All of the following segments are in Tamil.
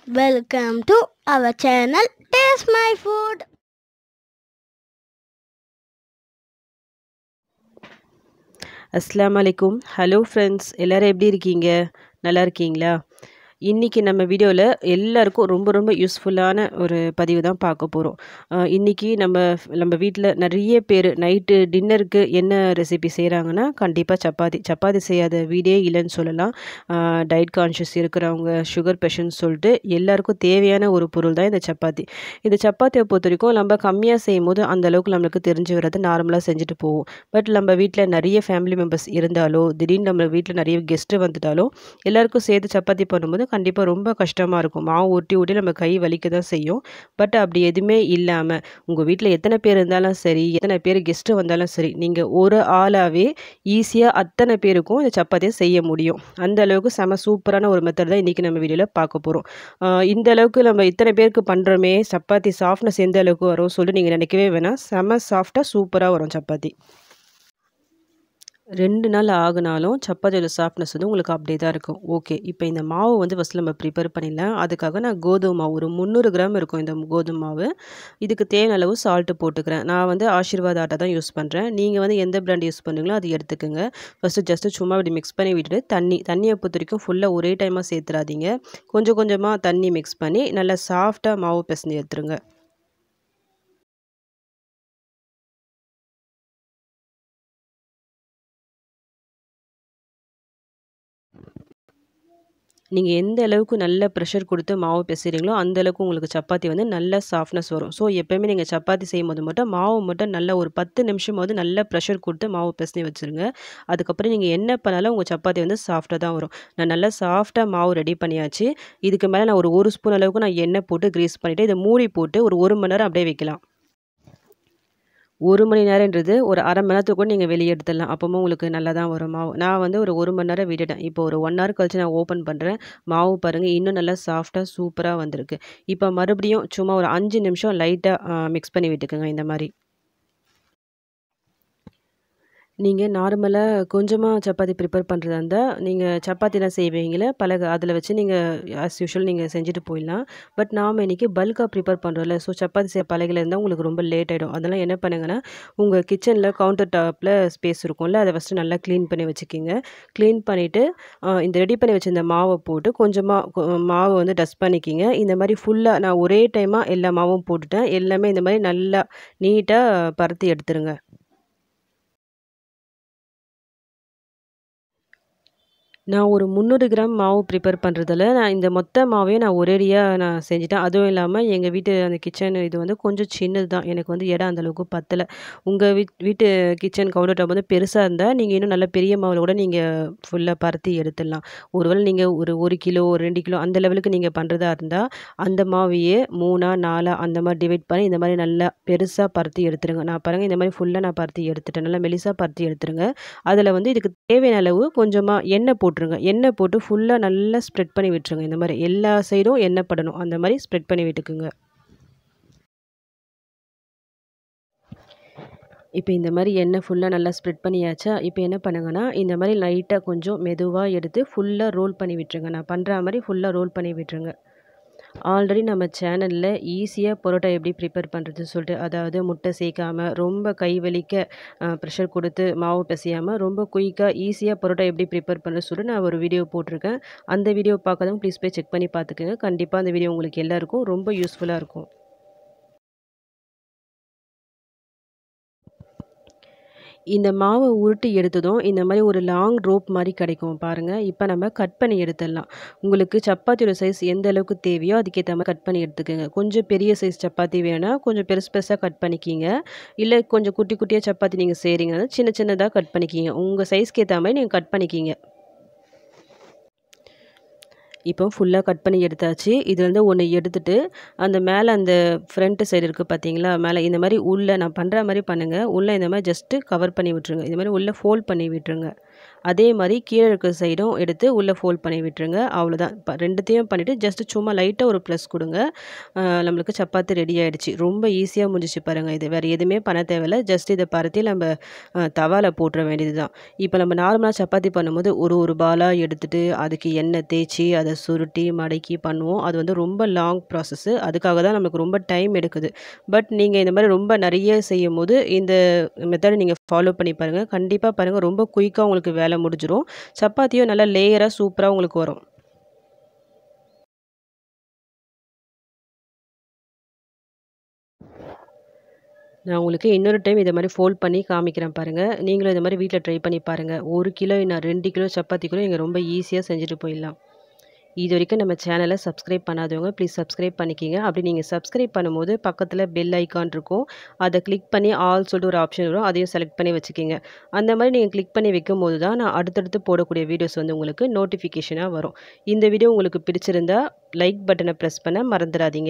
Welcome to our channel Taste My Food. அஸ்ஸலாமு அலைக்கும் ஹலோ ஃப்ரெண்ட்ஸ் எல்லோரும் எப்படி இருக்கீங்க நல்லா இருக்கீங்களா இன்றைக்கி நம்ம வீடியோவில் எல்லாருக்கும் ரொம்ப ரொம்ப யூஸ்ஃபுல்லான ஒரு பதிவு தான் பார்க்க போகிறோம் இன்றைக்கி நம்ம நம்ம வீட்டில் நிறைய பேர் நைட்டு டின்னருக்கு என்ன ரெசிபி செய்கிறாங்கன்னா கண்டிப்பாக சப்பாத்தி சப்பாத்தி செய்யாத வீடே இல்லைன்னு சொல்லலாம் டயட் கான்ஷியஸ் இருக்கிறவங்க சுகர் பேஷண்ட்ஸ் சொல்லிட்டு எல்லாருக்கும் தேவையான ஒரு பொருள் தான் இந்த சப்பாத்தி இந்த சப்பாத்தியை பொறுத்த வரைக்கும் நம்ம கம்மியாக செய்யும் போது அந்த அளவுக்கு நம்மளுக்கு தெரிஞ்சு வர்றது நார்மலாக செஞ்சுட்டு போவோம் பட் நம்ம வீட்டில் நிறைய ஃபேமிலி மெம்பர்ஸ் இருந்தாலோ திடீர்னு நம்ம வீட்டில் நிறைய கெஸ்ட்டு வந்துட்டாலோ எல்லாருக்கும் சேர்த்து சப்பாத்தி பண்ணும்போது கண்டிப்பாக ரொம்ப கஷ்டமாக இருக்கும் மாவு ஒட்டி ஒட்டி நம்ம கை வலிக்க தான் செய்யும் பட் அப்படி எதுவுமே இல்லாமல் உங்கள் வீட்டில் எத்தனை பேர் இருந்தாலும் சரி எத்தனை பேர் கெஸ்ட்டு வந்தாலும் சரி நீங்கள் ஒரு ஆளாகவே ஈஸியாக அத்தனை பேருக்கும் இந்த சப்பாத்தியை செய்ய முடியும் அந்த அளவுக்கு செம சூப்பரான ஒரு மெத்தட் தான் இன்றைக்கி நம்ம வீடியோவில் பார்க்க போகிறோம் இந்த அளவுக்கு நம்ம இத்தனை பேருக்கு பண்ணுறோமே சப்பாத்தி சாஃப்ட்னஸ் எந்த அளவுக்கு வரும் சொல்லிட்டு நீங்கள் நினைக்கவே வேணாம் செம சாஃப்டாக சூப்பராக வரும் சப்பாத்தி ரெண்டு நாள் ஆகுனாலும் சப்பாத்தியோட சாஃப்ட்னஸ் வந்து உங்களுக்கு அப்படியே தான் இருக்கும் ஓகே இப்போ இந்த மாவு வந்து ஃபஸ்ட்டு நம்ம ப்ரிப்பேர் பண்ணிடலாம் அதுக்காக நான் கோதுமை மாவு ஒரு முந்நூறு கிராம் இருக்கும் இந்த கோதுமை மாவு இதுக்கு தேவையான அளவு சால்ட்டு போட்டுக்கிறேன் நான் வந்து ஆசீர்வாத் ஆட்டை தான் யூஸ் பண்ணுறேன் நீங்கள் வந்து எந்த பிராண்ட் யூஸ் பண்ணுறீங்களோ அது எடுத்துக்கோங்க ஃபஸ்ட்டு ஜஸ்ட்டு சும்மா இப்படி மிக்ஸ் பண்ணி விட்டுட்டு தண்ணி தண்ணியை பொறுத்த வரைக்கும் ஃபுல்லாக ஒரே டைமாக சேர்த்துறாதீங்க கொஞ்சம் கொஞ்சமாக தண்ணி மிக்ஸ் பண்ணி நல்லா சாஃப்டாக மாவு பிசைஞ்சு எடுத்துருங்க நீங்கள் எந்த அளவுக்கு நல்ல ப்ரெஷர் கொடுத்து மாவு பிசைறீங்களோ அந்த அளவுக்கு உங்களுக்கு சப்பாத்தி வந்து நல்ல சாஃப்ட்னஸ் வரும் ஸோ எப்போயுமே நீங்கள் சப்பாத்தி செய்யும் போது மட்டும் மாவு மட்டும் நல்ல ஒரு பத்து நிமிஷமாவது நல்ல ப்ரெஷர் கொடுத்து மாவு பிசைஞ்சு வச்சுருங்க அதுக்கப்புறம் நீங்கள் என்ன பண்ணாலும் உங்கள் சப்பாத்தி வந்து சாஃப்டாக தான் வரும் நான் நல்லா சாஃப்டாக மாவு ரெடி பண்ணியாச்சு இதுக்கு மேலே நான் ஒரு ஒரு ஸ்பூன் அளவுக்கு நான் எண்ணெய் போட்டு க்ரீஸ் பண்ணிவிட்டு இதை மூடி போட்டு ஒரு ஒரு மணி நேரம் அப்படியே வைக்கலாம் ஒரு மணி நேரன்றது ஒரு அரை மணி நேரத்துக்கு கூட நீங்கள் வெளியே எடுத்துடலாம் அப்போவும் உங்களுக்கு நல்லா தான் வரும் மாவு நான் வந்து ஒரு ஒரு மணி நேரம் விட்டுட்டேன் இப்போ ஒரு ஒன் ஹவர் கழிச்சு நான் ஓப்பன் பண்ணுறேன் மாவு பாருங்கள் இன்னும் நல்லா சாஃப்டாக சூப்பராக வந்திருக்கு இப்போ மறுபடியும் சும்மா ஒரு அஞ்சு நிமிஷம் லைட்டாக மிக்ஸ் பண்ணி விட்டுக்குங்க இந்த மாதிரி நீங்கள் நார்மலாக கொஞ்சமாக சப்பாத்தி ப்ரிப்பேர் பண்ணுறதா இருந்தால் நீங்கள் சப்பாத்திலாம் செய்வீங்களே பலக அதில் வச்சு நீங்கள் ஆஸ் யூஷுவல் நீங்கள் செஞ்சுட்டு போயிடலாம் பட் நாம் இன்றைக்கி பல்காக ப்ரிப்பேர் பண்ணுறோம்ல ஸோ சப்பாத்தி செய்ய பலகையில் இருந்தால் உங்களுக்கு ரொம்ப லேட் ஆகிடும் அதெல்லாம் என்ன பண்ணுங்கன்னா உங்கள் கிச்சனில் கவுண்டர் டாப்பில் ஸ்பேஸ் இருக்கும்ல அதை ஃபஸ்ட்டு நல்லா க்ளீன் பண்ணி வச்சுக்கிங்க க்ளீன் பண்ணிவிட்டு இந்த ரெடி பண்ணி வச்சுருந்த மாவை போட்டு கொஞ்சமாக மாவை வந்து டஸ்ட் பண்ணிக்கிங்க இந்த மாதிரி ஃபுல்லாக நான் ஒரே டைமாக எல்லா மாவும் போட்டுட்டேன் எல்லாமே இந்த மாதிரி நல்லா நீட்டாக பருத்தி எடுத்துருங்க நான் ஒரு முந்நூறு கிராம் மாவு ப்ரிப்பேர் பண்ணுறதில் நான் இந்த மொத்த மாவையும் நான் ஒரேடியாக நான் செஞ்சுட்டேன் அதுவும் இல்லாமல் எங்கள் வீட்டு அந்த கிச்சன் இது வந்து கொஞ்சம் சின்னது தான் எனக்கு வந்து இடம் அந்தளவுக்கு பத்தலை உங்கள் வீட் வீட்டு கிச்சன் கவுண்டர் டாப் வந்து பெருசாக இருந்தால் நீங்கள் இன்னும் நல்ல பெரிய மாவில் கூட நீங்கள் ஃபுல்லாக பருத்தி எடுத்துடலாம் ஒருவேளை நீங்கள் ஒரு ஒரு கிலோ ஒரு ரெண்டு கிலோ அந்த லெவலுக்கு நீங்கள் பண்ணுறதா இருந்தால் அந்த மாவையே மூணா நாலா அந்த மாதிரி டிவைட் பண்ணி இந்த மாதிரி நல்லா பெருசாக பருத்தி எடுத்துருங்க நான் பாருங்கள் இந்த மாதிரி ஃபுல்லாக நான் பருத்தி எடுத்துட்டேன் நல்லா மெலிசாக பருத்தி எடுத்துருங்க அதில் வந்து இதுக்கு தேவையான அளவு கொஞ்சமாக எண்ணெய் போட்டு போட்டுருங்க எண்ணெய் போட்டு ஃபுல்லாக நல்லா ஸ்ப்ரெட் பண்ணி விட்டுருங்க இந்த மாதிரி எல்லா சைடும் எண்ணெய் படணும் அந்த மாதிரி ஸ்ப்ரெட் பண்ணி விட்டுக்குங்க இப்போ இந்த மாதிரி எண்ணெய் ஃபுல்லாக நல்லா ஸ்ப்ரெட் பண்ணியாச்சா இப்போ என்ன பண்ணுங்கன்னா இந்த மாதிரி லைட்டாக கொஞ்சம் மெதுவாக எடுத்து ஃபுல்லாக ரோல் பண்ணி விட்டுருங்க நான் பண்ணுற மாதிரி ஃபுல்லாக ரோல் பண்ணி விட்டுருங்க ஆல்ரெடி நம்ம சேனலில் ஈஸியாக பரோட்டா எப்படி ப்ரிப்பேர் பண்ணுறதுன்னு சொல்லிட்டு அதாவது முட்டை சேர்க்காமல் ரொம்ப கை வலிக்க ப்ரெஷர் கொடுத்து மாவு பிசையாமல் ரொம்ப குயிக்காக ஈஸியாக பரோட்டா எப்படி ப்ரிப்பேர் பண்ணுறது சொல்லிட்டு நான் ஒரு வீடியோ போட்டிருக்கேன் அந்த வீடியோ பார்க்காதவங்க ப்ளீஸ் போய் செக் பண்ணி பார்த்துக்கோங்க கண்டிப்பாக அந்த வீடியோ உங்களுக்கு எல்லாருக்கும் ரொம்ப யூஸ்ஃபுல்லாக இருக்கும் இந்த மாவை உருட்டி எடுத்ததும் இந்த மாதிரி ஒரு லாங் ரோப் மாதிரி கிடைக்கும் பாருங்கள் இப்போ நம்ம கட் பண்ணி எடுத்துடலாம் உங்களுக்கு சப்பாத்தியோட சைஸ் எந்த அளவுக்கு தேவையோ அதுக்கேற்ற மாதிரி கட் பண்ணி எடுத்துக்கோங்க கொஞ்சம் பெரிய சைஸ் சப்பாத்தி வேணால் கொஞ்சம் பெருசு பெருசாக கட் பண்ணிக்கிங்க இல்லை கொஞ்சம் குட்டி குட்டியாக சப்பாத்தி நீங்கள் செய்கிறீங்கன்னா சின்ன சின்னதாக கட் பண்ணிக்கிங்க உங்கள் சைஸ்க்கு ஏற்ற மாதிரி நீங்கள் கட் பண்ணிக்கிங்க இப்போ ஃபுல்லாக கட் பண்ணி எடுத்தாச்சு இதுலேருந்து ஒன்று எடுத்துட்டு அந்த மேலே அந்த ஃப்ரண்ட்டு சைடு இருக்குது பார்த்தீங்களா மேலே இந்த மாதிரி உள்ளே நான் பண்ணுற மாதிரி பண்ணுங்கள் உள்ளே இந்த மாதிரி ஜஸ்ட்டு கவர் பண்ணி விட்டுருங்க இந்த மாதிரி உள்ளே ஃபோல்ட் பண்ணி விட்டுருங்க அதே மாதிரி கீழே இருக்கிற சைடும் எடுத்து உள்ளே ஃபோல்ட் பண்ணி விட்டுருங்க அவ்வளோதான் இப்போ ரெண்டுத்தையும் பண்ணிவிட்டு ஜஸ்ட்டு சும்மா லைட்டாக ஒரு ப்ளஸ் கொடுங்க அஹ் நம்மளுக்கு சப்பாத்தி ரெடி ஆகிடுச்சு ரொம்ப ஈஸியாக முடிஞ்சிச்சு பாருங்கள் இது வேறு எதுவுமே பண்ண தேவையில்ல ஜஸ்ட் இதை பருத்தி நம்ம அஹ், தவால போட்டுற வேண்டியது தான் இப்போ நம்ம நார்மலாக சப்பாத்தி பண்ணும்போது ஒரு ஒரு பாலாக எடுத்துட்டு அதுக்கு எண்ணெய் தேய்ச்சி அதை சுருட்டி மடக்கி பண்ணுவோம் அது வந்து ரொம்ப லாங் ப்ராசஸ்ஸு அதுக்காக தான் நமக்கு ரொம்ப டைம் எடுக்குது பட் நீங்கள் இந்த மாதிரி ரொம்ப நிறைய செய்யும் போது இந்த மெத்தடை நீங்கள் ஃபாலோ பண்ணி பாருங்கள் கண்டிப்பாக பாருங்கள் ரொம்ப குயிக்காக உங்களுக்கு வேலை முடிஞ்சிடும் சப்பாத்தியும் நல்லா லேயராக சூப்பராக உங்களுக்கு வரும் நான் உங்களுக்கு இன்னொரு டைம் இதை மாதிரி ஃபோல்ட் பண்ணி காமிக்கிறேன் பாருங்கள் நீங்களும் இந்த மாதிரி வீட்டில் ட்ரை பண்ணி பாருங்கள் ஒரு கிலோ நான் ரெண்டு கிலோ சப்பாத்தி கூட நீங்கள் ரொம்ப ஈஸியாக செஞ்சுட்டு போயிடலாம் இது வரைக்கும் நம்ம சேனலை சப்ஸ்கிரைப் பண்ணாதவங்க ப்ளீஸ் சப்ஸ்கிரைப் பண்ணிக்கிங்க அப்படி நீங்கள் சப்ஸ்கிரைப் பண்ணும்போது பக்கத்தில் பெல் ஐக்கான் இருக்கும் அதை கிளிக் பண்ணி ஆல் சொல்லிட்டு ஒரு ஆப்ஷன் வரும் அதையும் செலக்ட் பண்ணி வச்சுக்கிங்க அந்த மாதிரி நீங்கள் கிளிக் பண்ணி வைக்கும் போது தான் நான் அடுத்தடுத்து போடக்கூடிய வீடியோஸ் வந்து உங்களுக்கு நோட்டிஃபிகேஷனாக வரும் இந்த வீடியோ உங்களுக்கு பிடிச்சிருந்தா லைக் பட்டனை ப்ரெஸ் பண்ண மறந்துடாதீங்க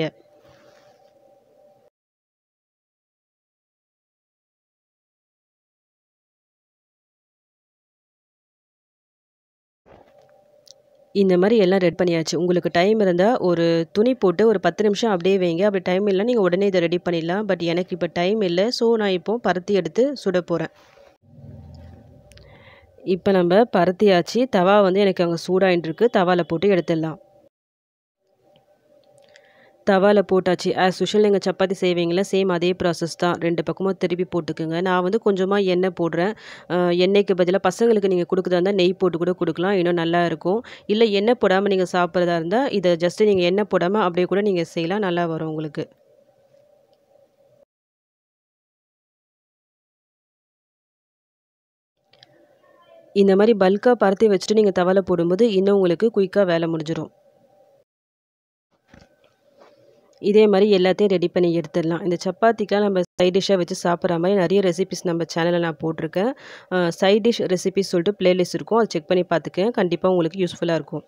இந்த மாதிரி எல்லாம் ரெடி பண்ணியாச்சு உங்களுக்கு டைம் இருந்தால் ஒரு துணி போட்டு ஒரு பத்து நிமிஷம் அப்படியே வைங்க அப்படி டைம் இல்லை நீங்கள் உடனே இதை ரெடி பண்ணிடலாம் பட் எனக்கு இப்போ டைம் இல்லை ஸோ நான் இப்போ பருத்தி எடுத்து சுட போகிறேன் இப்போ நம்ம பருத்தியாச்சு தவா வந்து எனக்கு அங்கே சூடாயின்னு இருக்கு தவாவில் போட்டு எடுத்துடலாம் தவாவில் போட்டாச்சு ஆஸ் யூஷுவல் நீங்கள் சப்பாத்தி செய்வீங்களா சேம் அதே ப்ராசஸ் தான் ரெண்டு பக்கமும் திருப்பி போட்டுக்குங்க நான் வந்து கொஞ்சமாக எண்ணெய் போடுறேன் அஹ் எண்ணெய்க்கு பதிலாக பசங்களுக்கு நீங்கள் கொடுக்குறதா இருந்தால் நெய் போட்டு கூட கொடுக்கலாம் இன்னும் நல்லா இருக்கும் இல்லை எண்ணெய் போடாமல் நீங்கள் சாப்பிட்றதா இருந்தால் இதை ஜஸ்ட்டு நீங்கள் எண்ணெய் போடாமல் அப்படியே கூட நீங்கள் செய்யலாம் நல்லா வரும் உங்களுக்கு இந்த மாதிரி பல்காக பருத்தி வச்சுட்டு நீங்கள் தவால போடும்போது இன்னும் உங்களுக்கு குயிக்காக வேலை முடிஞ்சிடும் இதே மாதிரி எல்லாத்தையும் ரெடி பண்ணி எடுத்துடலாம் இந்த சப்பாத்திக்கெலாம் நம்ம சைட் டிஷ்ஷாக வச்சு சாப்பிட்ற மாதிரி நிறைய ரெசிபிஸ் நம்ம சேனலில் நான் போட்டிருக்கேன் சைட் டிஷ் ரெசிபிஸ் சொல்லிட்டு பிளேலிஸ்ட் இருக்கும் அதை செக் பண்ணி பார்த்துக்கேன் கண்டிப்பாக உங்களுக்கு யூஸ்ஃபுல்லாக இருக்கும்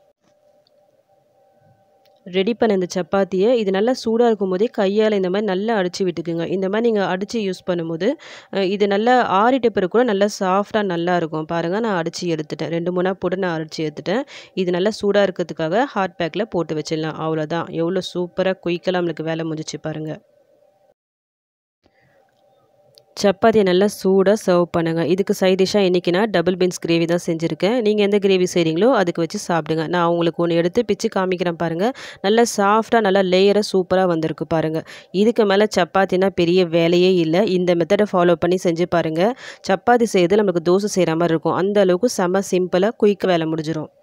ரெடி பண்ண இந்த சப்பாத்தியை இது நல்லா சூடாக இருக்கும் போதே கையால் இந்த மாதிரி நல்லா அடித்து விட்டுக்குங்க இந்த மாதிரி நீங்கள் அடித்து யூஸ் பண்ணும்போது அஹ், இது நல்லா ஆறிட்ட பிறகு கூட நல்லா சாஃப்டாக நல்லா இருக்கும் பாருங்கள் நான் அடித்து எடுத்துட்டேன் ரெண்டு மூணா போட்டு நான் அடித்து எடுத்துட்டேன் இது நல்லா சூடாக இருக்கிறதுக்காக ஹாட் பேக்கில் போட்டு வச்சிடலாம் அவ்வளோதான் எவ்வளோ சூப்பராக குயிக்கெல்லாம் நம்மளுக்கு வேலை முடிஞ்சிச்சு பாருங்கள் சப்பாத்தியை நல்லா சூடாக சர்வ் பண்ணுங்கள் இதுக்கு சைட் டிஷ்ஷாக இன்றைக்கி நான் டபுள் பீன்ஸ் கிரேவி தான் செஞ்சுருக்கேன் நீங்கள் எந்த கிரேவி செய்கிறீங்களோ அதுக்கு வச்சு சாப்பிடுங்க நான் உங்களுக்கு ஒன்று எடுத்து பிச்சு காமிக்கிறேன் பாருங்கள் நல்லா சாஃப்டாக நல்லா லேயராக சூப்பராக வந்திருக்கு பாருங்கள் இதுக்கு மேலே சப்பாத்தினா பெரிய வேலையே இல்லை இந்த மெத்தடை ஃபாலோ பண்ணி செஞ்சு பாருங்கள் சப்பாத்தி செய்கிறது நமக்கு தோசை செய்கிற மாதிரி இருக்கும் அந்த அளவுக்கு செம்ம சிம்பிளாக குயிக்காக வேலை முடிஞ்சிடும்